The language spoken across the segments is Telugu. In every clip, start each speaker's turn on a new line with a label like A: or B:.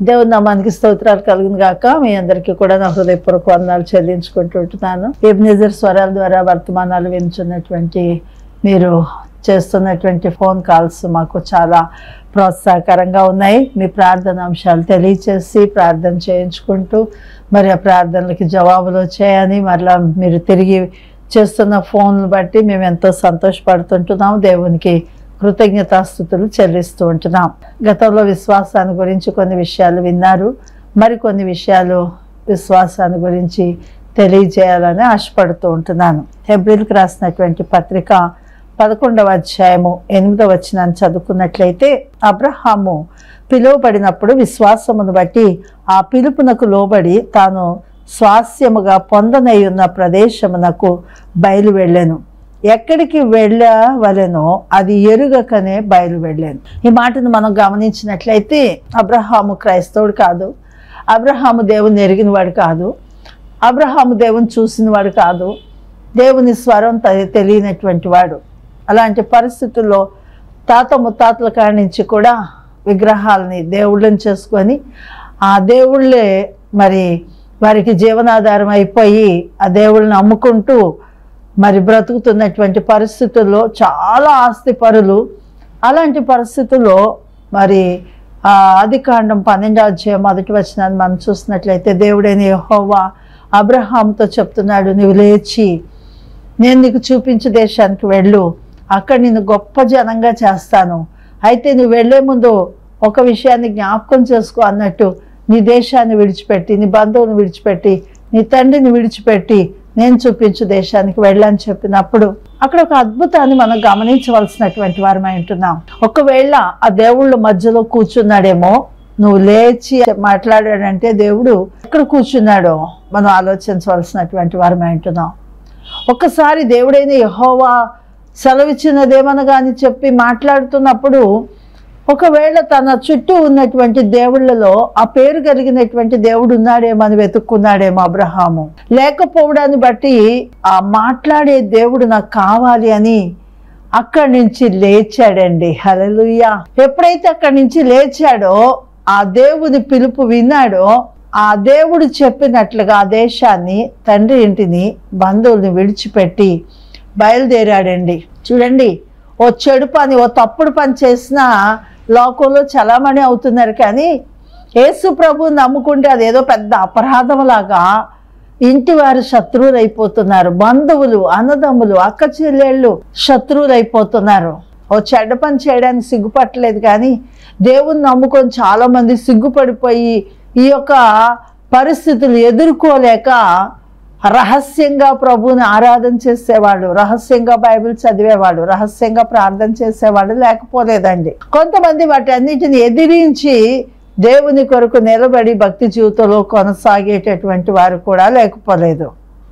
A: దేవుని నామానికి స్తోత్రాలు కలుగును గాక మీ అందరికీ కూడా నా హృదయపూర్వక వందనాలు చెల్లించుకుంటుంటున్నాను ఎబ్నేజర్ స్వరాల ద్వారా వర్తమానాలు వింటున్నటువంటి మీరు చేస్తున్నటువంటి ఫోన్ కాల్స్ మాకు చాలా ప్రోత్సాహకరంగా ఉన్నాయి మీ ప్రార్థన అంశాలు తెలియచేసి ప్రార్థన చేయించుకుంటూ మరి ఆ ప్రార్థనలకి జవాబులు వచ్చాయని మరలా మీరు తిరిగి చేస్తున్న ఫోన్లు బట్టి మేము ఎంతో సంతోషపడుతుంటున్నాం దేవునికి కృతజ్ఞతాస్థుతులు చెల్లిస్తూ ఉంటున్నాం గతంలో విశ్వాసాన్ని గురించి కొన్ని విషయాలు విన్నారు మరికొన్ని విషయాలు విశ్వాసాన్ని గురించి తెలియజేయాలని ఆశపడుతూ ఉంటున్నాను హెబ్రిల్కి రాసినటువంటి పత్రిక పదకొండవ అధ్యాయము ఎనిమిదవ వచనాన్ని చదువుకున్నట్లయితే అబ్రహాము పిలువబడినప్పుడు విశ్వాసమును బట్టి ఆ పిలుపునకు లోబడి తాను స్వాస్యముగా పొందనయ్యున్న ప్రదేశమునకు బయలు వెళ్ళాను ఎక్కడికి వెళ్ళవలెనో అది ఎరుగకనే బయలు వెళ్ళాను ఈ మాటను మనం గమనించినట్లయితే అబ్రహాము క్రైస్తవుడు కాదు అబ్రహాము దేవుని ఎరిగిన వాడు కాదు అబ్రహాము దేవుని చూసిన వాడు కాదు దేవుని స్వరం తె- తెలియనటువంటి వాడు అలాంటి పరిస్థితుల్లో తాత ముత్తాతల కాడి నుంచి కూడా విగ్రహాలని దేవుళ్ళని చేసుకొని ఆ దేవుళ్ళే మరి వారికి జీవనాధారం అయిపోయి ఆ దేవుళ్ళని అమ్ముకుంటూ మరి బ్రతుకుతున్నటువంటి పరిస్థితుల్లో చాలా ఆస్తి పరులు అలాంటి పరిస్థితుల్లో మరి ఆ ఆదికాండం పన్నెండో అధ్యాయం మొదటి వచనాన్ని మనం చూసినట్లయితే దేవుడైన యెహోవా అబ్రహాంతో చెప్తున్నాడు నువ్వు లేచి నేను నీకు చూపించు దేశానికి వెళ్ళు అక్కడ నిన్ను గొప్ప జనంగా చేస్తాను అయితే నువ్వు వెళ్ళే ముందు ఒక విషయాన్ని జ్ఞాపకం చేసుకో అన్నట్టు నీ దేశాన్ని విడిచిపెట్టి నీ బంధువుని విడిచిపెట్టి నీ తండ్రిని విడిచిపెట్టి నేను చూపించు దేశానికి వెళ్ళని చెప్పినప్పుడు అక్కడ ఒక అద్భుతాన్ని మనం గమనించవలసినటువంటి వారమై ఉంటున్నాం ఒకవేళ ఆ దేవుళ్ళ మధ్యలో కూర్చున్నాడేమో నువ్వు లేచి మాట్లాడాడంటే దేవుడు ఎక్కడ కూర్చున్నాడో మనం ఆలోచించవలసినటువంటి వారమై ఉంటున్నాం ఒక్కసారి దేవుడైన యహోవా సెలవిచ్చినదేమనగా అని చెప్పి మాట్లాడుతున్నప్పుడు ఒకవేళ తన చుట్టూ ఉన్నటువంటి దేవుళ్ళలో ఆ పేరు కలిగినటువంటి దేవుడు ఉన్నాడేమో అని వెతుక్కున్నాడేమో అబ్రహాము లేకపోవడాన్ని బట్టి ఆ మాట్లాడే దేవుడు నాకు కావాలి అని అక్కడి నుంచి లేచాడండి హలలుయ్యా ఎప్పుడైతే అక్కడి నుంచి లేచాడో ఆ దేవుని పిలుపు విన్నాడో ఆ దేవుడు చెప్పినట్లుగా ఆ దేశాన్ని తండ్రి ఇంటిని బంధువుల్ని విడిచిపెట్టి బయలుదేరాడండి చూడండి ఓ చెడు పని ఓ తప్పుడు పని చేసినా లోకంలో చలామణి అవుతున్నారు కానీ యేసు ప్రభు నమ్ముకుంటే అదేదో పెద్ద అపరాధంలాగా ఇంటి వారు శత్రువులు అయిపోతున్నారు బంధువులు అన్నదమ్ములు అక్క చెల్లెళ్ళు శత్రువులు అయిపోతున్నారు ఓ చెడ్డ పని చేయడానికి సిగ్గుపట్టలేదు కానీ దేవుని నమ్ముకొని చాలా మంది సిగ్గుపడిపోయి ఈ యొక్క పరిస్థితులు ఎదుర్కోలేక రహస్యంగా ప్రభువుని ఆరాధన చేసేవాడు రహస్యంగా బైబిల్ చదివేవాడు రహస్యంగా ప్రార్థన చేసేవాడు లేకపోలేదండి కొంతమంది వాటన్నిటిని ఎదిరించి దేవుని కొరకు నిలబడి భక్తి జీవితంలో కొనసాగేటటువంటి వారు కూడా లేకపోలేదు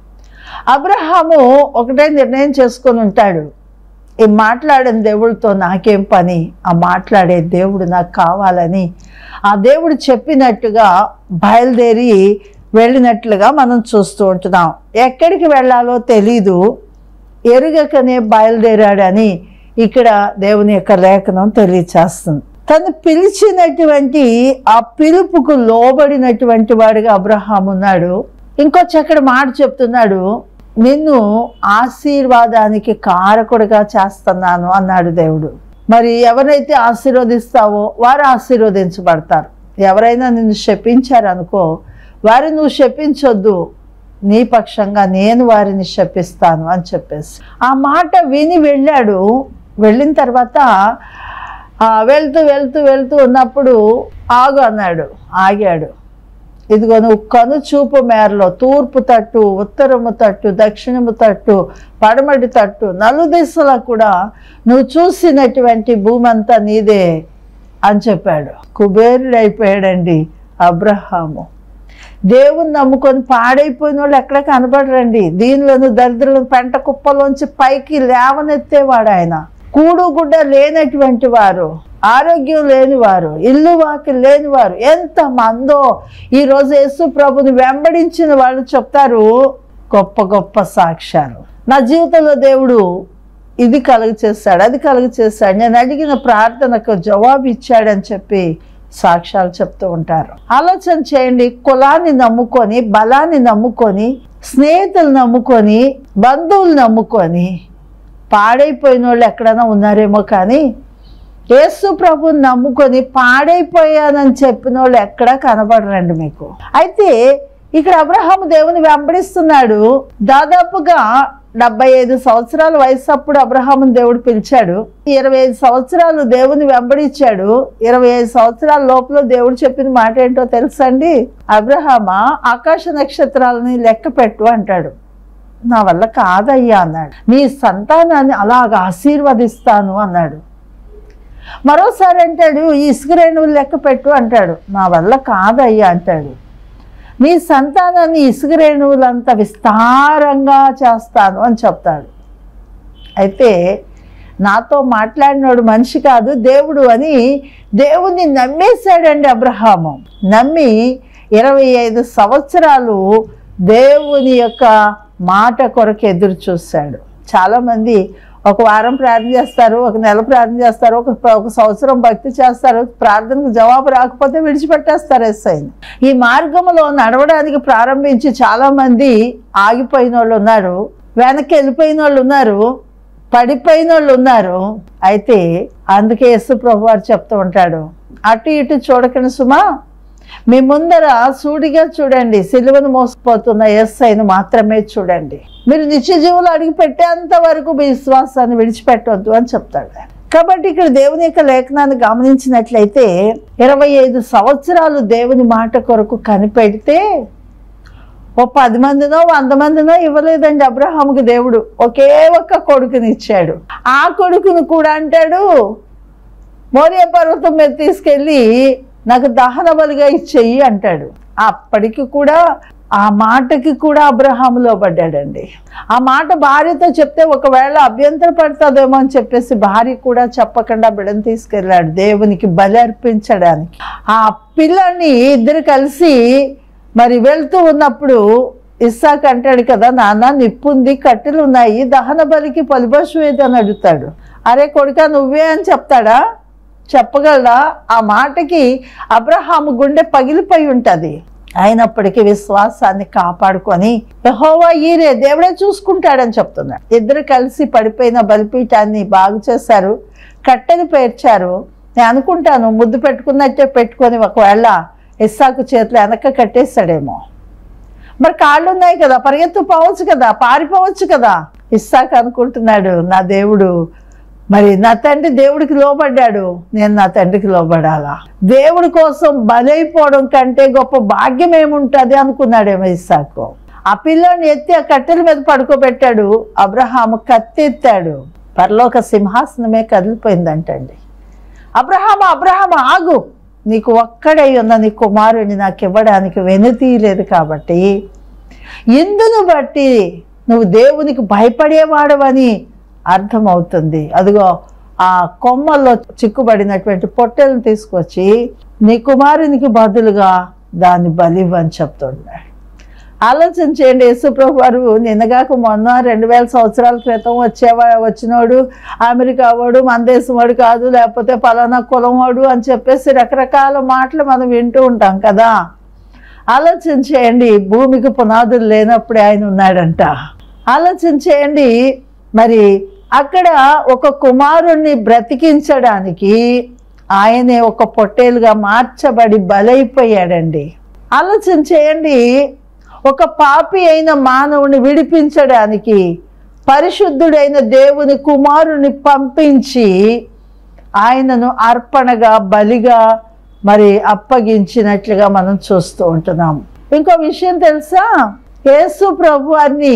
A: అబ్రహాము ఒకటే నిర్ణయం చేసుకొని ఉంటాడు ఈ మాట్లాడిన దేవుడితో నాకేం పని ఆ మాట్లాడే దేవుడు నాకు కావాలని ఆ దేవుడు చెప్పినట్టుగా బయలుదేరి వెళ్ళినట్లుగా మనం చూస్తూ ఉంటున్నాం ఎక్కడికి వెళ్ళాలో తెలీదు ఎరుగకనే బయలుదేరాడని ఇక్కడ దేవుని యొక్క లేఖనం తెలియచేస్తుంది తను పిలిచినటువంటి ఆ పిలుపుకు లోబడినటువంటి వాడిగా అబ్రహాం ఉన్నాడు ఇంకో చక్కటి మాట చెప్తున్నాడు నిన్ను ఆశీర్వాదానికి కారకుడిగా చేస్తున్నాను అన్నాడు దేవుడు మరి ఎవరైతే ఆశీర్వదిస్తావో వారు ఆశీర్వదించబడతారు ఎవరైనా నిన్ను శపించారనుకో వారిని నువ్వు శపించొద్దు నీ పక్షంగా నేను వారిని శపిస్తాను అని చెప్పేసి ఆ మాట విని వెళ్ళాడు వెళ్ళిన తర్వాత ఆ, వెళ్తూ వెళ్తూ వెళ్తూ ఉన్నప్పుడు ఆగు అన్నాడు ఆగాడు ఇదిగో నువ్వు కను చూపు మేరలో తూర్పు తట్టు ఉత్తరము తట్టు దక్షిణము తట్టు పడమటి తట్టు నలుదిశలా కూడా నువ్వు చూసినటువంటి భూమి అంతా నీదే అని చెప్పాడు కుబేరుడు అయిపోయాడండి అబ్రహాము దేవుని నమ్ముకొని పాడైపోయిన వాళ్ళు ఎక్కడ కనబడరండి దీనిలోను దరిద్రులు పెంట కుప్పలోంచి పైకి లేవనెత్తేవాడు ఆయన కూడు గుడ్డ లేనటువంటి వారు ఆరోగ్యం లేనివారు ఇల్లు వాకి లేనివారు ఎంత మందో ఈరోజు యేసు ప్రభుని వెంబడించిన వాళ్ళు చెప్తారు గొప్ప గొప్ప సాక్ష్యాలు నా జీవితంలో దేవుడు ఇది కలుగు చేస్తాడు అది కలుగు చేస్తాడు నేను అడిగిన ప్రార్థనకు జవాబు ఇచ్చాడని చెప్పి సాక్ష్యాలు చెప్తూ ఉంటారు ఆలోచన చేయండి కులాన్ని నమ్ముకొని బలాన్ని నమ్ముకొని స్నేహితులు నమ్ముకొని బంధువులు నమ్ముకొని పాడైపోయిన వాళ్ళు ఎక్కడైనా ఉన్నారేమో కానీ యేసు ప్రభుని నమ్ముకొని పాడైపోయానని చెప్పిన వాళ్ళు ఎక్కడా కనబడరండి మీకు అయితే ఇక్కడ అబ్రహాము దేవుని వెంబడిస్తున్నాడు దాదాపుగా డెబ్బై ఐదు సంవత్సరాల వయసు అప్పుడు అబ్రహాముని దేవుడు పిలిచాడు ఇరవై ఐదు సంవత్సరాలు దేవుని వెంబడించాడు ఇరవై ఐదు సంవత్సరాల లోపల దేవుడు చెప్పిన మాట ఏంటో తెలుసండి అబ్రహామా ఆకాశ నక్షత్రాలని లెక్క పెట్టు అంటాడు నా వల్ల కాదయ్యా అన్నాడు నీ సంతానాన్ని అలాగ ఆశీర్వదిస్తాను అన్నాడు మరోసారి అంటాడు ఈ ఇసుక రేణువులు లెక్క పెట్టు అంటాడు నా వల్ల కాదయ్యా అంటాడు నీ సంతానాన్ని ఇసుక రేణువులంత విస్తారంగా చేస్తాను అని చెప్తాడు అయితే నాతో మాట్లాడినోడు మనిషి కాదు దేవుడు అని దేవుణ్ణి నమ్మేశాడండి అబ్రహాము నమ్మి ఇరవై ఐదు సంవత్సరాలు దేవుని యొక్క మాట కొరకు ఎదురు చూశాడు చాలామంది ఒక వారం ప్రార్థన చేస్తారు ఒక నెల ప్రార్థన చేస్తారు ఒక ఒక సంవత్సరం భక్తి చేస్తారు ప్రార్థనకు జవాబు రాకపోతే విడిచిపెట్టేస్తారు ఎస్ఐని ఈ మార్గంలో నడవడానికి ప్రారంభించి చాలామంది ఆగిపోయిన వాళ్ళు ఉన్నారు వెనక్కి వెళ్ళిపోయిన వాళ్ళు ఉన్నారు పడిపోయిన వాళ్ళు ఉన్నారు అయితే అందుకే యేసు ప్రభు వారు చెప్తూ ఉంటాడు అటు ఇటు చూడకండి సుమా మీ ముందర సూడిగా చూడండి సిలువను మోసపోతున్న ఎస్ఐను మాత్రమే చూడండి మీరు నిత్య జీవులు అడిగి పెట్టేంత వరకు మీ విశ్వాసాన్ని విడిచిపెట్టవద్దు అని చెప్తాడు ఆయన. కాబట్టి ఇక్కడ దేవుని యొక్క లేఖనాన్ని గమనించినట్లయితే ఇరవై ఐదు సంవత్సరాలు దేవుని మాట కొరకు కనిపెడితే ఓ పది మందినో వంద మందినో ఇవ్వలేదండి అబ్రహాముకి దేవుడు ఒకే ఒక్క కొడుకుని ఇచ్చాడు ఆ కొడుకును కూడా అంటాడు మోరియ పర్వతం మీద తీసుకెళ్ళి నాకు దహన బలిగా ఇచ్చేయి అంటాడు అప్పటికి కూడా ఆ మాటకి కూడా అబ్రహాములో పడ్డాడండి ఆ మాట భార్యతో చెప్తే ఒకవేళ అభ్యంతర పడుతుందేమో అని చెప్పేసి భార్య కూడా చెప్పకుండా బిడని తీసుకెళ్ళాడు దేవునికి బలి అర్పించడానికి ఆ పిల్లని ఇద్దరు కలిసి మరి వెళ్తూ ఉన్నప్పుడు ఇస్సాక్ అంటాడు కదా నాన్న నిప్పుంది కట్టెలు ఉన్నాయి దహన బలికి పలిపశు ఏది అని అడుగుతాడు అరే కొడుక నువ్వే అని చెప్తాడా చెప్పగలరా ఆ మాటకి అబ్రహాము గుండె పగిలిపోయి ఉంటది అయినప్పటికీ విశ్వాసాన్ని కాపాడుకొని యెహోవా ఈరే దేవుడే చూసుకుంటాడని చెప్తున్నాడు ఇద్దరు కలిసి పడిపోయిన బలిపీఠాన్ని బాగు చేశారు కట్టెలు పేర్చారు నేను అనుకుంటాను ముద్దు పెట్టుకున్నట్టే పెట్టుకొని ఒకవేళ ఇస్సాకు చేతిలో వెనక కట్టేశాడేమో మరి కాళ్ళు ఉన్నాయి కదా పరిగెత్తు పోవచ్చు కదా పారిపోవచ్చు కదా ఇస్సాక్ అనుకుంటున్నాడు నా దేవుడు మరి నా తండ్రి దేవుడికి లోబడ్డాడు నేను నా తండ్రికి లోబడాలా దేవుడి కోసం బలైపోవడం కంటే గొప్ప భాగ్యం ఏముంటుంది అనుకున్నాడేమో ఇస్సాకు ఆ పిల్లని ఎత్తి ఆ కట్టెల మీద పడుకోబెట్టాడు అబ్రహాము కత్తెత్తాడు పరలోక సింహాసనమే కదిలిపోయిందంటండి అబ్రహాము అబ్రహాము ఆగు నీకు ఒక్కడై ఉన్న నీ కుమారుని నాకు ఇవ్వడానికి వెనుతీయలేదు కాబట్టి ఇందును బట్టి నువ్వు దేవునికి భయపడేవాడవని అర్థమవుతుంది అదిగో ఆ కొమ్మల్లో చిక్కుబడినటువంటి పొట్టెలను తీసుకొచ్చి నీ కుమారునికి బదులుగా దాన్ని బలివ్వని చెప్తున్నాడు ఆలోచన చేయండి యేసుప్రభు వారు నిన్నగాక మొన్న రెండు వేల సంవత్సరాల క్రితం వచ్చేవా వచ్చినోడు అమెరికా వాడు మన దేశం వాడు కాదు లేకపోతే పలానా కులం వాడు అని చెప్పేసి రకరకాల మాటలు మనం వింటూ ఉంటాం కదా ఆలోచన చేయండి భూమికి పునాదులు లేనప్పుడే ఆయన ఉన్నాడంట ఆలోచన చేయండి మరి అక్కడ ఒక కుమారుణ్ణి బ్రతికించడానికి ఆయనే ఒక పొట్టేలుగా మార్చబడి బలైపోయాడండి ఆలోచన చేయండి ఒక పాపి అయిన మానవుని విడిపించడానికి పరిశుద్ధుడైన దేవుని కుమారుని పంపించి ఆయనను అర్పణగా బలిగా మరి అప్పగించినట్లుగా మనం చూస్తూ ఉంటున్నాం ఇంకో విషయం తెలుసా యేసు ప్రభు వారిని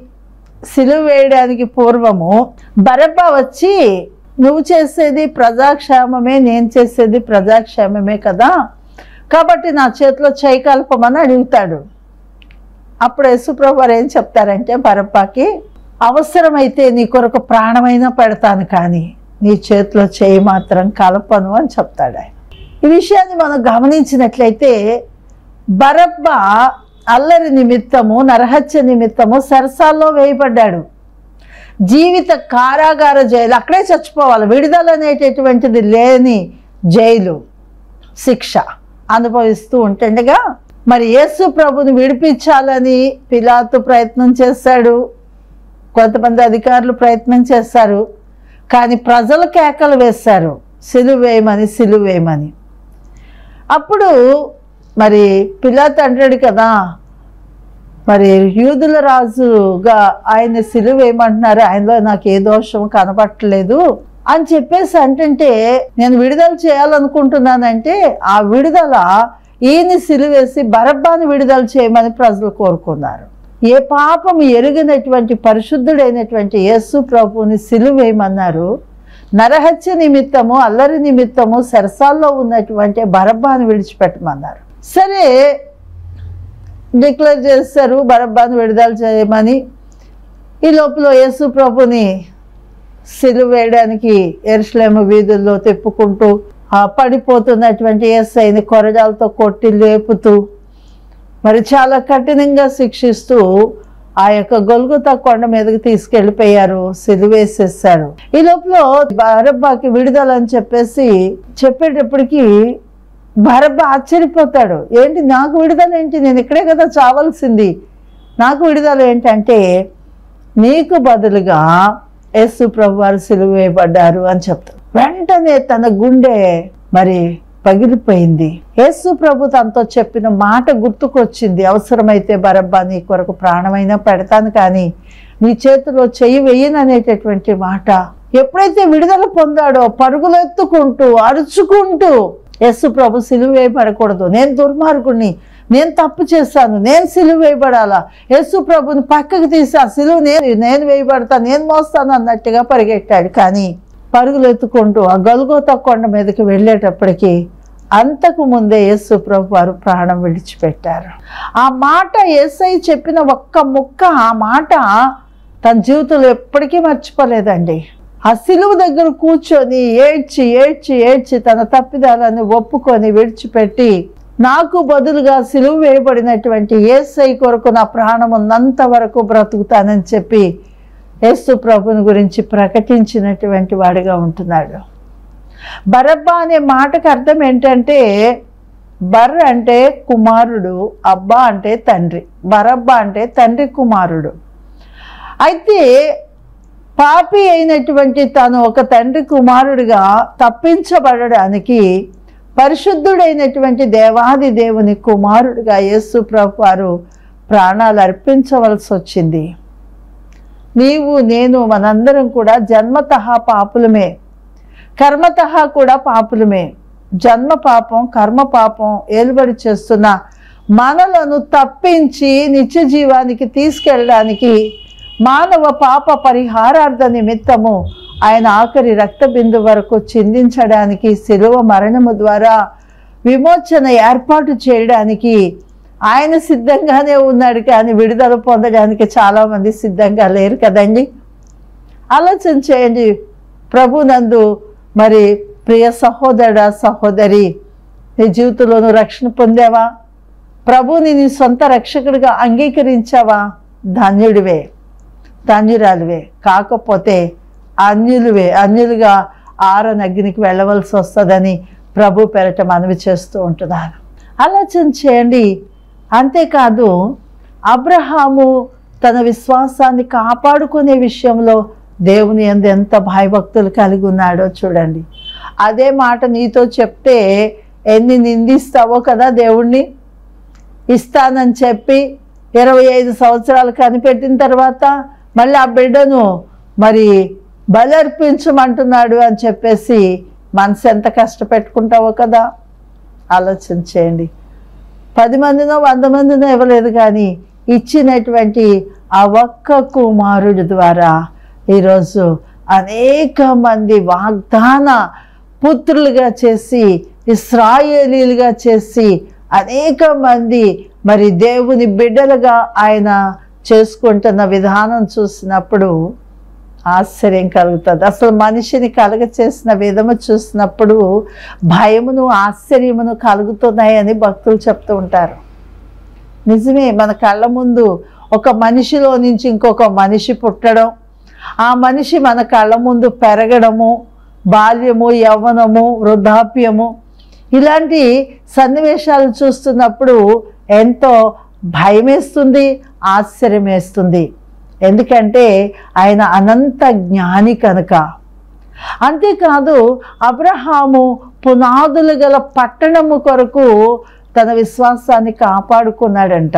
A: సిలువ వేయడానికి పూర్వము బరబ్బ వచ్చి నువ్వు చేసేది ప్రజాక్షేమమే నేను చేసేది ప్రజాక్షేమమే కదా కాబట్టి నా చేతిలో చేయి కలపమని అడుగుతాడు అప్పుడు యేసుప్రభు వారు ఏం చెప్తారంటే బరబ్బాకి అవసరమైతే నీ కొరకు ప్రాణమైనా పెడతాను కానీ నీ చేతిలో చేయి మాత్రం కలపను అని చెప్తాడు ఆయన ఈ విషయాన్ని మనం గమనించినట్లయితే బరబ్బ అల్లరి నిమిత్తము నరహత్య నిమిత్తము సరసాల్లో వేయబడ్డాడు జీవిత కారాగార జైలు అక్కడే చచ్చిపోవాలి విడుదల అనేటటువంటిది లేని జైలు శిక్ష అనుభవిస్తూ ఉంటుండగా మరి యేసు ప్రభుని విడిపించాలని పిలాతు ప్రయత్నం చేశాడు కొంతమంది అధికారులు ప్రయత్నం చేశారు కానీ ప్రజలు కేకలు వేశారు సిలువేయమని సిలువేయమని అప్పుడు మరి పిలాతు అంటాడు కదా మరి యూదుల రాజుగా ఆయన సిలువ ఏమంటున్నారు ఆయనలో నాకు ఏ దోషం కనపట్టలేదు అని చెప్పేసి అంటుంటే నేను విడుదల చేయాలనుకుంటున్నానంటే ఆ విడుదల ఈయన సిలువేసి బరబ్బాని విడుదల చేయమని ప్రజలు కోరుకున్నారు ఏ పాపం ఎరుగినటువంటి పరిశుద్ధుడైనటువంటి యేసు ప్రభుని సిలువేయమన్నారు నరహత్య నిమిత్తము అల్లరి నిమిత్తము సరసాల్లో ఉన్నటువంటి బరబ్బాను విడిచిపెట్టమన్నారు సరే డిక్లేర్ చేస్తారు బరబ్బాను విడుదల చేయమని ఈ లోపల యేసు ప్రభుని సిలువ వేయడానికి ఎరుసలేము వీధుల్లో తిప్పుకుంటూ ఆ పడిపోతున్నటువంటి ఏసైని కొరడాలతో కొట్టి లేపుతూ మరి చాలా కఠినంగా శిక్షిస్తూ ఆ యొక్క గొలుగుతా కొండ మీదకి తీసుకెళ్ళిపోయారు సిలువేసేసారు ఈ లోపల బరబ్బాకి విడుదల అని చెప్పేసి చెప్పేటప్పటికి భరబ్బ ఆశ్చర్యపోతాడు ఏంటి నాకు విడుదల ఏంటి నేను ఇక్కడే కదా చావాల్సింది నాకు విడుదల ఏంటంటే నీకు బదులుగా యేసు ప్రభు వారు సిలువ వేయబడ్డారు అని చెప్తాడు వెంటనే తన గుండె మరి పగిలిపోయింది యేసు ప్రభు తనతో చెప్పిన మాట గుర్తుకొచ్చింది అవసరమైతే బరబ్బా నీ కొరకు ప్రాణమైనా పెడతాను కానీ నీ చేతిలో చెయ్యి వెయ్యననేటటువంటి మాట ఎప్పుడైతే విడుదల పొందాడో పరుగులెత్తుకుంటూ అరుచుకుంటూ యేసు ప్రభు సిలువ వేయబడకూడదు నేను దుర్మార్గుణ్ణి నేను తప్పు చేశాను నేను సిలువ వేయబడాలా యేసు ప్రభుని పక్కకు తీసి ఆ సిలువ నేను నేను వేయబడతా నేను మోస్తాను అన్నట్టుగా పరిగెట్టాడు కానీ పరుగులు ఎత్తుకుంటూ ఆ గలుగోత కొండ మీదకి వెళ్ళేటప్పటికి అంతకు ముందే యేసు ప్రభు వారు ప్రాణం విడిచిపెట్టారు ఆ మాట యేసై చెప్పిన ఒక్క ముక్క ఆ మాట తన జీవితంలో ఎప్పటికీ మర్చిపోలేదండి ఆ సిలువ దగ్గర కూర్చొని ఏడ్చి ఏడ్చి ఏడ్చి తన తప్పిదాలను ఒప్పుకొని విడిచిపెట్టి నాకు బదులుగా సిలువ వేయబడినటువంటి ఏసై కొరకు నా ప్రాణం ఉన్నంత వరకు బ్రతుకుతానని చెప్పి యేసు ప్రభుని గురించి ప్రకటించినటువంటి వాడిగా ఉంటున్నాడు బరబ్బా అనే మాటకు అర్థం ఏంటంటే బర్ అంటే కుమారుడు అబ్బా అంటే తండ్రి బరబ్బా అంటే తండ్రి కుమారుడు అయితే పాపి అయినటువంటి తను ఒక తండ్రి కుమారుడిగా తప్పించబడడానికి పరిశుద్ధుడైనటువంటి దేవాది దేవుని కుమారుడిగా యేసు ప్రభు వారు ప్రాణాలు అర్పించవలసి వచ్చింది నీవు నేను మనందరం కూడా జన్మతః పాపులమే కర్మతః కూడా పాపులమే జన్మ పాపం కర్మ పాపం ఏలుబడి చేస్తున్న మనలను తప్పించి నిత్య జీవానికి తీసుకెళ్ళడానికి మానవ పాప పరిహారార్థ నిమిత్తము ఆయన ఆఖరి రక్త బిందు వరకు చిందించడానికి శిలువ మరణము ద్వారా విమోచన ఏర్పాటు చేయడానికి ఆయన సిద్ధంగానే ఉన్నాడు కానీ విడుదల పొందడానికి చాలామంది సిద్ధంగా లేరు కదండి ఆలోచన చేయండి ప్రభునందు మరి ప్రియ సహోదర సహోదరి నీ జీవితంలోనూ రక్షణ పొందావా ప్రభుని నీ సొంత రక్షకుడిగా అంగీకరించావా ధన్యుడివే ధన్యురాలివే కాకపోతే అన్యులువే అన్యులుగా ఆరని అగ్నికి వెళ్ళవలసి వస్తుందని ప్రభు పెరట మనవి చేస్తూ ఉంటున్నాను ఆలోచన చేయండి అంతేకాదు అబ్రహాము తన విశ్వాసాన్ని కాపాడుకునే విషయంలో దేవుని ఎందు ఎంత భయభక్తులు కలిగి ఉన్నాడో చూడండి అదే మాట నీతో చెప్తే ఎన్ని నిందిస్తావో కదా దేవుణ్ణి ఇస్తానని చెప్పి ఇరవై ఐదు సంవత్సరాలు కనిపెట్టిన తర్వాత మళ్ళీ ఆ బిడ్డను మరి బలర్పించమంటున్నాడు అని చెప్పేసి మనసు ఎంత కష్టపెట్టుకుంటావో కదా ఆలోచన చేయండి పది మందినో వంద మందినో ఇవ్వలేదు కానీ ఇచ్చినటువంటి ఆ ఒక్క కుమారుడి ద్వారా ఈరోజు అనేక మంది వాగ్దాన పుత్రులుగా చేసి ఇస్రాయేలీలుగా చేసి అనేక మంది మరి దేవుని బిడ్డలుగా ఆయన చేసుకుంటున్న విధానం చూసినప్పుడు ఆశ్చర్యం కలుగుతుంది అసలు మనిషిని కలుగ చేసిన విధము చూసినప్పుడు భయమును ఆశ్చర్యమును కలుగుతున్నాయని భక్తులు చెప్తూ ఉంటారు నిజమే మన కళ్ళ ముందు ఒక మనిషిలో నుంచి ఇంకొక మనిషి పుట్టడం ఆ మనిషి మన కళ్ళ ముందు పెరగడము బాల్యము యవ్వనము వృద్ధాప్యము ఇలాంటి సన్నివేశాలు చూస్తున్నప్పుడు ఎంతో భయమేస్తుంది ఆశ్చర్యం వేస్తుంది ఎందుకంటే ఆయన అనంత జ్ఞాని కనుక అంతేకాదు అబ్రహాము పునాదులు గల పట్టణము కొరకు తన విశ్వాసాన్ని కాపాడుకున్నాడంట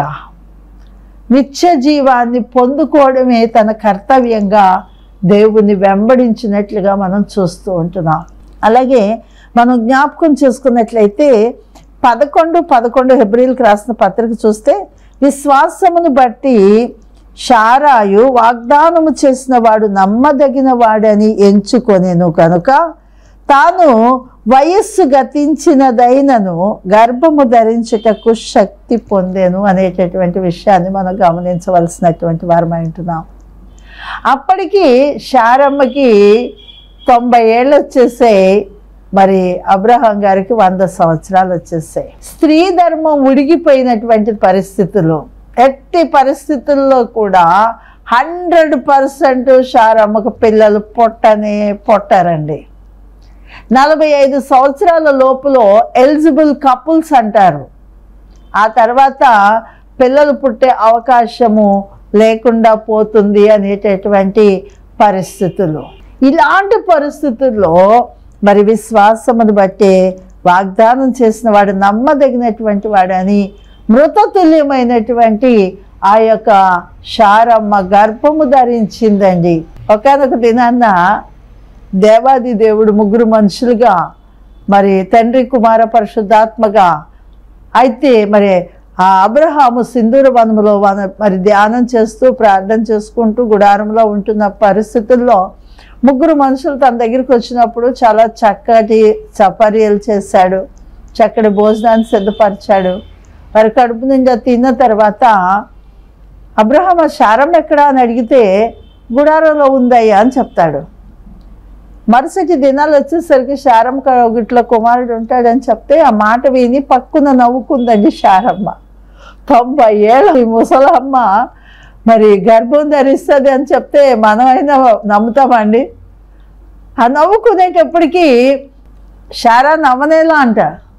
A: నిత్య జీవాన్ని పొందుకోవడమే తన కర్తవ్యంగా దేవుని వెంబడించినట్లుగా మనం చూస్తూ ఉంటున్నాం అలాగే మనం జ్ఞాపకం చేసుకున్నట్లయితే పదకొండు పదకొండు హెబ్రిల్కి రాసిన పత్రిక చూస్తే విశ్వాసమును బట్టి షారాయు వాగ్దానము చేసిన వాడు నమ్మదగిన వాడని ఎంచుకొనేను కనుక తాను వయస్సు గతించినదైనను గర్భము ధరించుటకు శక్తి పొందేను అనేటటువంటి విషయాన్ని మనం గమనించవలసినటువంటి వారమై ఉంటున్నాం అప్పటికి శారమ్మకి తొంభై ఏళ్ళు వచ్చేసాయి మరి అబ్రహాం గారికి వంద సంవత్సరాలు వచ్చేసాయి స్త్రీ ధర్మం ఉడిగిపోయినటువంటి పరిస్థితులు ఎట్టి పరిస్థితుల్లో కూడా హండ్రెడ్ పర్సెంట్ శారమ్మకు పిల్లలు పొట్టనే పొట్టారండి నలభై ఐదు సంవత్సరాల లోపులో ఎలిజిబుల్ కపుల్స్ అంటారు ఆ తర్వాత పిల్లలు పుట్టే అవకాశము లేకుండా పోతుంది అనేటటువంటి పరిస్థితులు ఇలాంటి పరిస్థితుల్లో మరి విశ్వాసమును బట్టి వాగ్దానం చేసిన వాడు నమ్మదగినటువంటి వాడని మృతతుల్యమైనటువంటి ఆ యొక్క శారమ్మ గర్భము ధరించిందండి ఒకనొక దినాన్న దేవాది దేవుడు ముగ్గురు మనుషులుగా మరి తండ్రి కుమార పరిశుద్ధాత్మగా అయితే మరి ఆ అబ్రహాము సింధూర వనములో వన మరి ధ్యానం చేస్తూ ప్రార్థన చేసుకుంటూ గుడారంలో ఉంటున్న పరిస్థితుల్లో ముగ్గురు మనుషులు తన దగ్గరికి వచ్చినప్పుడు చాలా చక్కటి చపర్యలు చేశాడు చక్కటి భోజనాన్ని సిద్ధపరిచాడు వారి కడుపు నిండా తిన్న తర్వాత అబ్రహాం ఆ శారం ఎక్కడా అని అడిగితే గుడారంలో ఉందయ్యా అని చెప్తాడు మరుసటి దినాలు వచ్చేసరికి శారం గిట్ల కుమారుడు ఉంటాడని చెప్తే ఆ మాట విని పక్కున నవ్వుకుందండి శారమ్మ తొంభై ఏళ్ళ ఈ ముసలమ్మ మరి గర్భం ధరిస్తుంది అని చెప్తే మనమైనా నమ్ముతామండి ఆ నవ్వుకునేటప్పటికీ శారా నవ్వనేలా అంట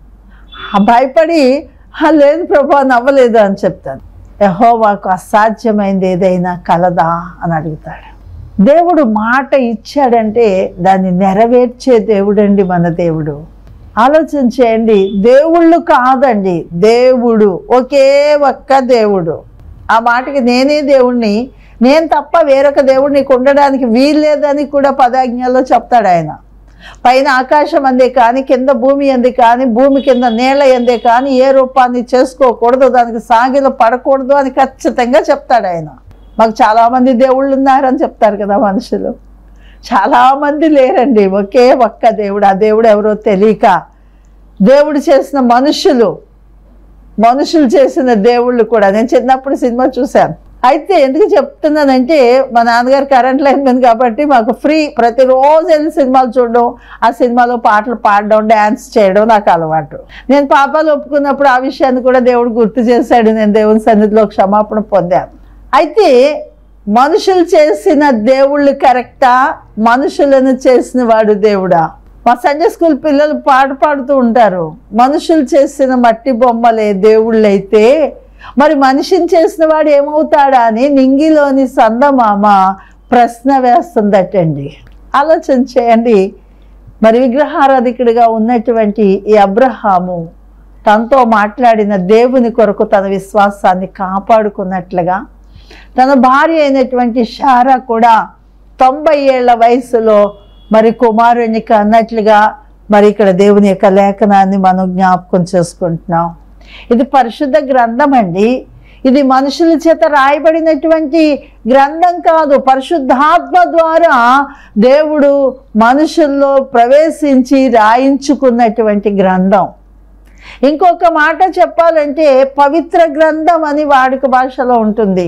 A: ఆ భయపడి "ఆ, లేదు ప్రభా నవ్వలేదు అని చెప్తాను యెహోవాకు అసాధ్యమైంది ఏదైనా కలదా అని అడుగుతాడు దేవుడు మాట ఇచ్చాడంటే దాన్ని నెరవేర్చే దేవుడండి మన దేవుడు ఆలోచన చేయండి దేవుళ్ళు కాదండి దేవుడు ఒకే ఒక్క దేవుడు ఆ మాటకి నేనే దేవుణ్ణి నేను తప్ప వేరొక దేవుడు నీకు ఉండడానికి వీల్లేదని కూడా పదాజ్ఞలో చెప్తాడు ఆయన పైన ఆకాశం అందే కానీ కింద భూమి అంది కానీ భూమి కింద నేల ఎందే కానీ ఏ రూపాన్ని చేసుకోకూడదు దానికి సాగిలు పడకూడదు అని ఖచ్చితంగా చెప్తాడు ఆయన మాకు చాలామంది దేవుళ్ళు ఉన్నారని చెప్తారు కదా మనుషులు చాలామంది లేరండి ఒకే ఒక్క దేవుడు ఆ దేవుడు ఎవరో తెలియక దేవుడు చేసిన మనుషులు మనుషులు చేసిన దేవుళ్ళు కూడా నేను చిన్నప్పుడు సినిమా చూశాను అయితే ఎందుకు చెప్తున్నానంటే మా నాన్నగారు కరెంట్ లైన్ మీద కాబట్టి మాకు ఫ్రీ ప్రతిరోజు వెళ్ళి సినిమాలు చూడడం ఆ సినిమాలో పాటలు పాడడం డ్యాన్స్ చేయడం నాకు అలవాటు నేను పాపాలు ఒప్పుకున్నప్పుడు ఆ విషయాన్ని కూడా దేవుడు గుర్తు చేశాడు నేను దేవుని సన్నిధిలో క్షమాపణ పొందాను అయితే మనుషులు చేసిన దేవుళ్ళు కరెక్టా మనుషులను చేసిన వాడు దేవుడా మా సండే స్కూల్ పిల్లలు పాట పాడుతూ ఉంటారు మనుషులు చేసిన మట్టి బొమ్మలే దేవుళ్ళైతే మరి మనిషిని చేసిన వాడు ఏమవుతాడా అని నింగిలోని సందమామ ప్రశ్న వేస్తుందటండి ఆలోచన చేయండి మరి విగ్రహారాధికుడిగా ఉన్నటువంటి ఈ అబ్రహాము తనతో మాట్లాడిన దేవుని కొరకు తన విశ్వాసాన్ని కాపాడుకున్నట్లుగా తన భార్య అయినటువంటి షారా కూడా తొంభై ఏళ్ల వయసులో మరి కుమారునికి అన్నట్లుగా మరి ఇక్కడ దేవుని యొక్క లేఖనాన్ని మనం జ్ఞాపకం చేసుకుంటున్నాం ఇది పరిశుద్ధ గ్రంథం అండి ఇది మనుషుల చేత రాయబడినటువంటి గ్రంథం కాదు పరిశుద్ధాత్మ ద్వారా దేవుడు మనుషుల్లో ప్రవేశించి రాయించుకున్నటువంటి గ్రంథం ఇంకొక మాట చెప్పాలంటే పవిత్ర గ్రంథం అని వాడుక భాషలో ఉంటుంది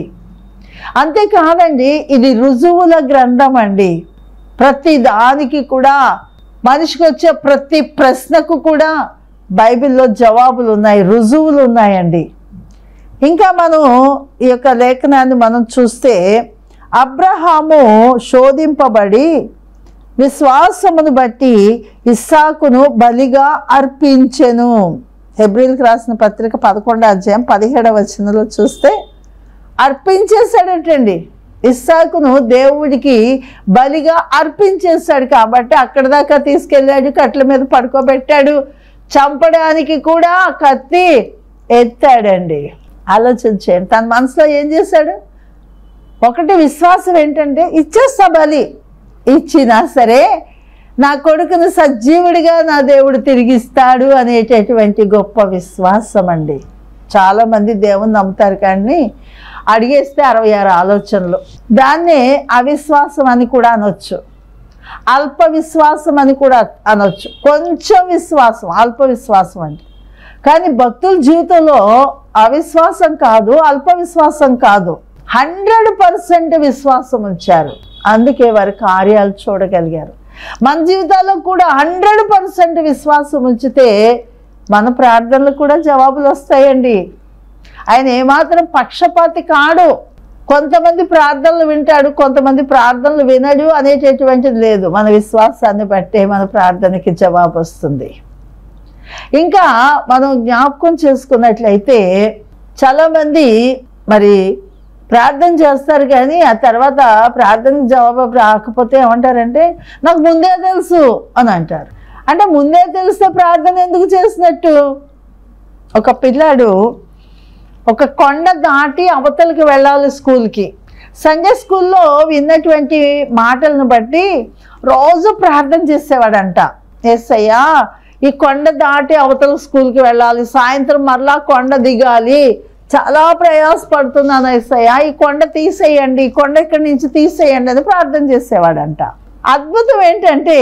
A: అంతేకాదండి ఇది రుజువుల గ్రంథం అండి ప్రతి దానికి కూడా మనిషికి వచ్చే ప్రతి ప్రశ్నకు కూడా బైబిల్లో జవాబులు ఉన్నాయి రుజువులు ఉన్నాయండి ఇంకా మనం ఈ యొక్క లేఖనాన్ని మనం చూస్తే అబ్రహాము శోధింపబడి విశ్వాసమును బట్టి ఇస్సాకును బలిగా అర్పించెను హెబ్రిల్కి రాసిన పత్రిక పదకొండో అధ్యాయం పదిహేడవ వచనంలో చూస్తే అర్పించేశాడటండి ఇస్సాకును దేవుడికి బలిగా అర్పించేశాడు కాబట్టి అక్కడి దాకా తీసుకెళ్ళాడు కట్ల మీద పడుకోబెట్టాడు చంపడానికి కూడా ఆ కత్తి ఎత్తాడండి ఆలోచించండి తన మనసులో ఏం చేశాడు ఒకటి విశ్వాసం ఏంటంటే ఇచ్చేస్తా బలి ఇచ్చినా సరే నా కొడుకును సజీవుడిగా నా దేవుడు తిరిగిస్తాడు అనేటటువంటి గొప్ప విశ్వాసం అండి చాలామంది దేవుని నమ్ముతారు కానీ అడిగేస్తే అరవై ఆరు ఆలోచనలు దాన్నే అవిశ్వాసం అని కూడా అనొచ్చు అల్ప విశ్వాసం అని కూడా అనొచ్చు కొంచెం విశ్వాసం అల్ప విశ్వాసం అంటే కానీ భక్తుల జీవితంలో అవిశ్వాసం కాదు అల్ప విశ్వాసం కాదు హండ్రెడ్ పర్సెంట్ విశ్వాసం ఉంచారు అందుకే వారి కార్యాలు చూడగలిగారు మన జీవితాల్లో కూడా హండ్రెడ్ పర్సెంట్ విశ్వాసం ఉంచితే మన ప్రార్థనలు కూడా జవాబులు వస్తాయండి ఆయన ఏమాత్రం పక్షపాతి కాడు కొంతమంది ప్రార్థనలు వింటాడు కొంతమంది ప్రార్థనలు వినడు అనేటటువంటిది లేదు మన విశ్వాసాన్ని బట్టే మన ప్రార్థనకి జవాబు వస్తుంది ఇంకా మనం జ్ఞాపకం చేసుకున్నట్లయితే చాలామంది మరి ప్రార్థన చేస్తారు కానీ ఆ తర్వాత ప్రార్థనకు జవాబు రాకపోతే ఏమంటారంటే నాకు ముందే తెలుసు అని అంటారు అంటే ముందే తెలిస్తే ప్రార్థన ఎందుకు చేసినట్టు ఒక పిల్లాడు ఒక కొండ దాటి అవతలకి వెళ్ళాలి స్కూల్కి సండే స్కూల్లో విన్నటువంటి మాటలను బట్టి రోజు ప్రార్థన చేసేవాడంట ఎస్ అయ్యా ఈ కొండ దాటి అవతల స్కూల్కి వెళ్ళాలి సాయంత్రం మరలా కొండ దిగాలి చాలా ప్రయాసపడుతున్నాను ఎస్ఐ ఈ కొండ తీసేయండి ఈ కొండ ఇక్కడి నుంచి తీసేయండి అని ప్రార్థన చేసేవాడంట అద్భుతం ఏంటంటే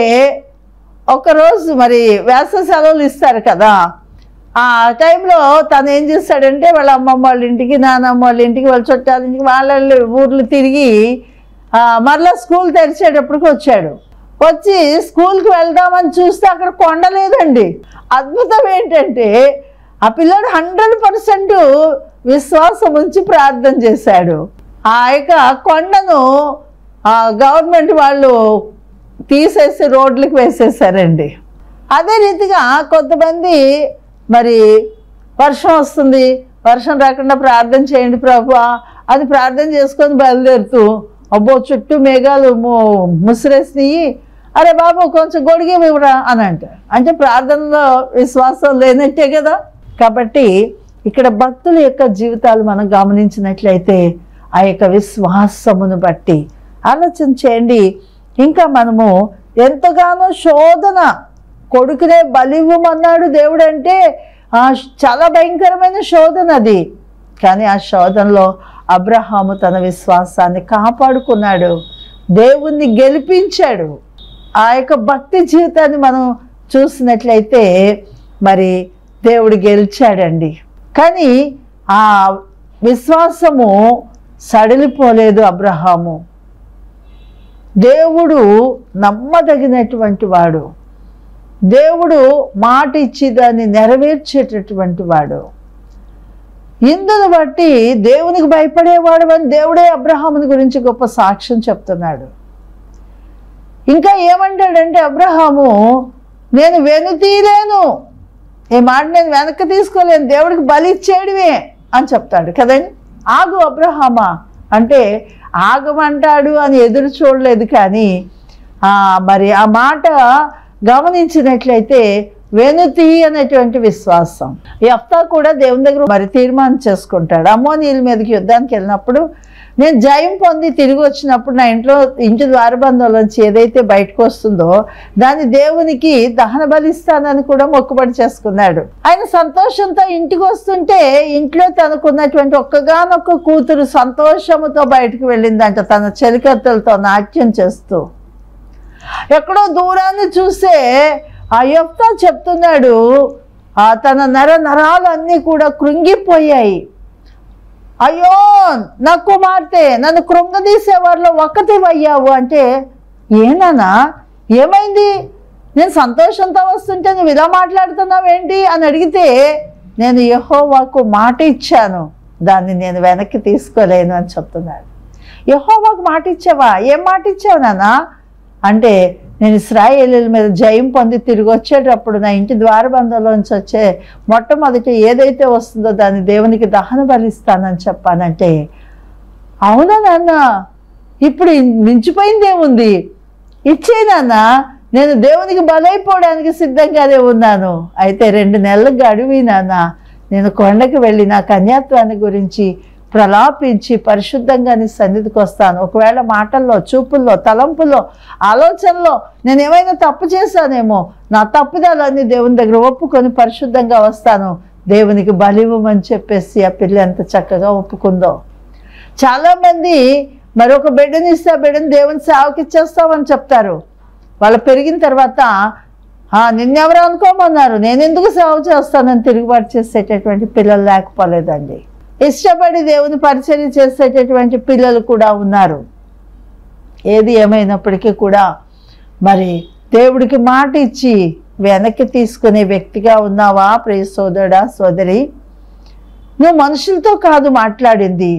A: ఒకరోజు మరి వేసవి సెలవులు ఇస్తారు కదా ఆ టైంలో తను ఏం చేస్తాడంటే వాళ్ళ అమ్మమ్మ వాళ్ళ ఇంటికి నానమ్మ వాళ్ళ ఇంటికి వాళ్ళ చుట్టాల ఇంటికి వాళ్ళ ఊర్లు తిరిగి ఆ, మరలా స్కూల్ తెరిచేటప్పటికి వచ్చాడు వచ్చి స్కూల్కి వెళ్దామని చూస్తే అక్కడ కొండ లేదండి అద్భుతం ఏంటంటే ఆ పిల్లోడు హండ్రెడ్ పర్సెంట్ విశ్వాసం ఉంచి ప్రార్థన చేశాడు ఆ యొక్క కొండను ఆ గవర్నమెంట్ వాళ్ళు తీసేసి రోడ్లకు వేసేసారండి అదే రీతిగా కొంతమంది మరి వర్షం వస్తుంది వర్షం రాకుండా ప్రార్థన చేయండి ప్రభు అది ప్రార్థన చేసుకొని బయలుదేరుతూ అబ్బో చుట్టూ మేఘాలు ము- ముసిరేసినాయి అరే బాబు కొంచెం గొడిగి ఇవ్వరా అని అంటారు అంటే ప్రార్థనలో విశ్వాసం లేనట్టే కదా కాబట్టి ఇక్కడ భక్తుల యొక్క జీవితాలు మనం గమనించినట్లయితే ఆ యొక్క విశ్వాసమును బట్టి ఆలోచన చేయండి ఇంకా మనము ఎంతగానో శోధన కొడుకునే బలివ్వమన్నాడు దేవుడు అంటే ఆ చాలా భయంకరమైన శోధన అది కానీ ఆ శోధనలో అబ్రహాము తన విశ్వాసాన్ని కాపాడుకున్నాడు దేవుణ్ణి గెలిపించాడు ఆ యొక్క భక్తి జీవితాన్ని మనం చూసినట్లయితే మరి దేవుడు గెలిచాడండి కానీ ఆ విశ్వాసము సడలిపోలేదు అబ్రహాము దేవుడు నమ్మదగినటువంటి వాడు దేవుడు మాట ఇచ్చి దాన్ని నెరవేర్చేటటువంటి వాడు ఇందును బట్టి దేవునికి భయపడేవాడు అని దేవుడే అబ్రహాముని గురించి గొప్ప సాక్ష్యం చెప్తున్నాడు ఇంకా ఏమంటాడంటే అబ్రహాము నేను వెనుతీలేను ఈ మాట నేను వెనక్కి తీసుకోలేను దేవుడికి బలి ఇచ్చేయడమే అని చెప్తాడు కదండి ఆగు అబ్రహామా అంటే ఆగమంటాడు అని ఎదురు చూడలేదు కానీ ఆ, మరి ఆ మాట గమనించినట్లయితే వెనుతి అనేటువంటి విశ్వాసం యఫ్తా కూడా దేవుని దగ్గర మరి తీర్మానం చేసుకుంటాడు అమ్మోనీల మీదకి యుద్ధానికి వెళ్ళినప్పుడు నేను జయం పొంది తిరిగి వచ్చినప్పుడు నా ఇంట్లో ఇంటి ద్వారబంధంలోంచి ఏదైతే బయటకు వస్తుందో దాన్ని దేవునికి దహన బలిస్తానని కూడా మొక్కుబడి చేసుకున్నాడు ఆయన సంతోషంతో ఇంటికి వస్తుంటే ఇంట్లో తనకున్నటువంటి ఒక్కగానొక్క కూతురు సంతోషముతో బయటకు వెళ్ళిందంట తన చెలికత్తెలతో నాట్యం చేస్తూ ఎక్కడో దూరాన్ని చూస్తే ఆ యొప్తా చెప్తున్నాడు ఆ తన నర నరాలన్నీ కూడా కృంగిపోయాయి అయ్యో నా కుమార్తె నన్ను కృంగదీసే వారిలో ఒక్కతివయ్యావు అంటే ఏనానా ఏమైంది నేను సంతోషంతో వస్తుంటే నువ్వు ఇలా మాట్లాడుతున్నావు ఏంటి అని అడిగితే నేను యహోవాకు మాట ఇచ్చాను దాన్ని నేను వెనక్కి తీసుకోలేను అని చెప్తున్నాడు యహోవాకు మాట ఇచ్చావా ఏం మాట ఇచ్చావు నాన్న అంటే నేను ఇస్రాయేలీల మీద జయం పొంది తిరిగి వచ్చేటప్పుడు నా ఇంటి ద్వారబంధంలోంచి వచ్చే మొట్టమొదటి ఏదైతే వస్తుందో దాన్ని దేవునికి దహన బలిస్తానని చెప్పానంటే అవునా నాన్న ఇప్పుడు ఇన్- మించిపోయిందేముంది ఇచ్చే నాన్న నేను దేవునికి బలైపోవడానికి సిద్ధంగానే ఉన్నాను అయితే రెండు నెలలు గడివి నాన్న నేను కొండకి వెళ్ళి నా కన్యాత్వాన్ని గురించి ప్రలాపించి పరిశుద్ధంగా నీ సన్నిధికి వస్తాను ఒకవేళ మాటల్లో చూపుల్లో తలంపుల్లో ఆలోచనలో నేను ఏమైనా తప్పు చేశానేమో నా తప్పుదలన్నీ దేవుని దగ్గర ఒప్పుకొని పరిశుద్ధంగా వస్తాను దేవునికి బలివ్వమని చెప్పేసి ఆ పిల్ల ఎంత చక్కగా ఒప్పుకుందో చాలామంది మరొక బిడ్డని ఇస్తే ఆ బిడ్డని దేవుని సేవకి ఇచ్చేస్తామని చెప్తారు వాళ్ళు పెరిగిన తర్వాత "ఆ, నిన్నెవరు అనుకోమన్నారు నేను ఎందుకు సేవ చేస్తానని తిరుగుబాటు చేసేటటువంటి పిల్లలు లేకపోలేదండి ఇష్టపడి దేవుని పరిచయం చేసేటటువంటి పిల్లలు కూడా ఉన్నారు ఏది ఏమైనప్పటికీ కూడా మరి దేవుడికి మాట ఇచ్చి వెనక్కి తీసుకునే వ్యక్తిగా ఉన్నావా ప్రియ సోదరుడా సోదరి నువ్వు మనుషులతో కాదు మాట్లాడింది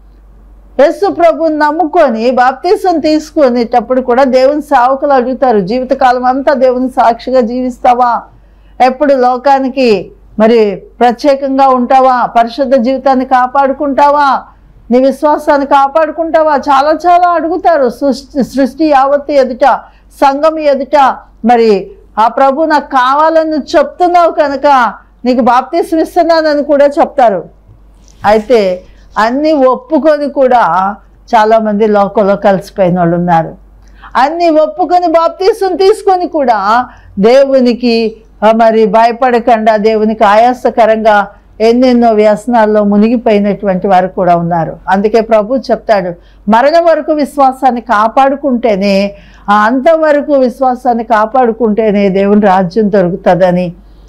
A: యేసు ప్రభుని నమ్ముకొని బాప్తీసం తీసుకునేటప్పుడు కూడా దేవుని సేవకులు అడుగుతారు జీవితకాలం అంతా దేవుని సాక్షిగా జీవిస్తావా ఎప్పుడు లోకానికి మరి ప్రత్యేకంగా ఉంటావా పరిశుద్ధ జీవితాన్ని కాపాడుకుంటావా నీ విశ్వాసాన్ని కాపాడుకుంటావా చాలా చాలా అడుగుతారు సృష్టి సృష్టి యావత్తు ఎదుట సంఘం ఎదుట మరి ఆ ప్రభు నాకు కావాలని నువ్వు చెప్తున్నావు కనుక నీకు బాప్తీసం ఇస్తున్నానని కూడా చెప్తారు అయితే అన్నీ ఒప్పుకొని కూడా చాలామంది లోకంలో కలిసిపోయిన వాళ్ళు ఉన్నారు అన్నీ ఒప్పుకొని బాప్తీసం తీసుకొని కూడా దేవునికి ఆ, మరి భయపడకుండా దేవునికి ఆయాసకరంగా ఎన్నెన్నో వ్యసనాల్లో మునిగిపోయినటువంటి వారు కూడా ఉన్నారు అందుకే ప్రభు చెప్తాడు మరణం వరకు విశ్వాసాన్ని కాపాడుకుంటేనే ఆ అంతవరకు విశ్వాసాన్ని కాపాడుకుంటేనే దేవుని రాజ్యం దొరుకుతుందని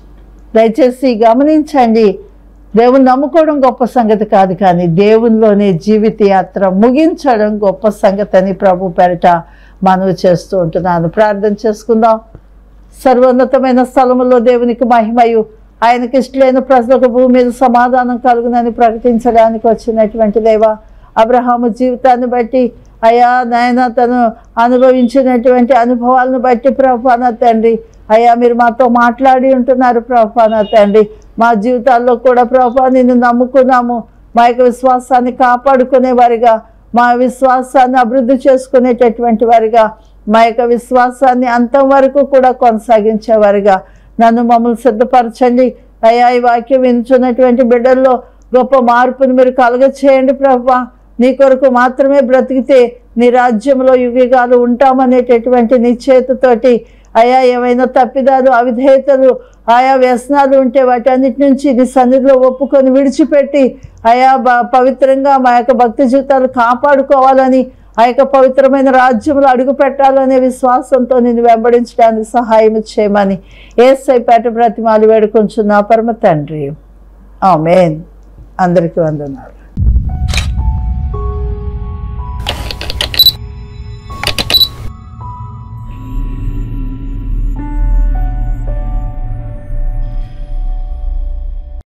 A: దయచేసి గమనించండి దేవుని నమ్ముకోవడం గొప్ప సంగతి కాదు కానీ దేవునిలోనే జీవిత యాత్ర ముగించడం గొప్ప సంగతి అని ప్రభు పెరట మనవి చేస్తూ ఉంటున్నాను ప్రార్థన చేసుకుందాం సర్వోన్నతమైన స్థలములో దేవునికి మహిమయు ఆయనకి ఇష్టలేని ప్రజలకు భూమి మీద సమాధానం కలుగునని ప్రకటించడానికి వచ్చినటువంటి దేవ అబ్రహాము జీవితాన్ని బట్టి అయా నాయన తను అనుభవించినటువంటి అనుభవాలను బట్టి ప్రభా నా తండ్రి అయ్యా మీరు మాతో మాట్లాడి ఉంటున్నారు ప్రభా నా తండ్రి మా జీవితాల్లో కూడా ప్రభా నిన్ను నమ్ముకున్నాము మా యొక్క విశ్వాసాన్ని కాపాడుకునే వారిగా మా విశ్వాసాన్ని అభివృద్ధి చేసుకునేటటువంటి వారిగా మా యొక్క విశ్వాసాన్ని అంతం వరకు కూడా కొనసాగించేవారిగా నన్ను మమ్మల్ని సిద్ధపరచండి అయ్యా ఈ వాక్యం వింటున్నటువంటి బిడ్డల్లో గొప్ప మార్పుని మీరు కలుగ చేయండి ప్రభా నీ కొరకు మాత్రమే బ్రతికితే నీ రాజ్యంలో యుగాలు ఉంటామనేటటువంటి నిశ్చయితతోటి అయా ఏమైనా తప్పిదాలు అవిధేయతలు ఆయా వ్యసనాలు ఉంటే వాటన్నిటి నుంచి నీ సన్నిధిలో ఒప్పుకొని విడిచిపెట్టి ఆయా బ- పవిత్రంగా మా యొక్క భక్తి జీవితాలు కాపాడుకోవాలని ఆ యొక్క పవిత్రమైన రాజ్యంలో అడుగు పెట్టాలనే విశ్వాసంతో నేను వెంబడించడానికి సహాయం చేయమని ఏసై పేట బ్రతిమాలు వేడుకొంచున్నా పరమ తండ్రి ఆమెన్ అందరికీ వందనాలు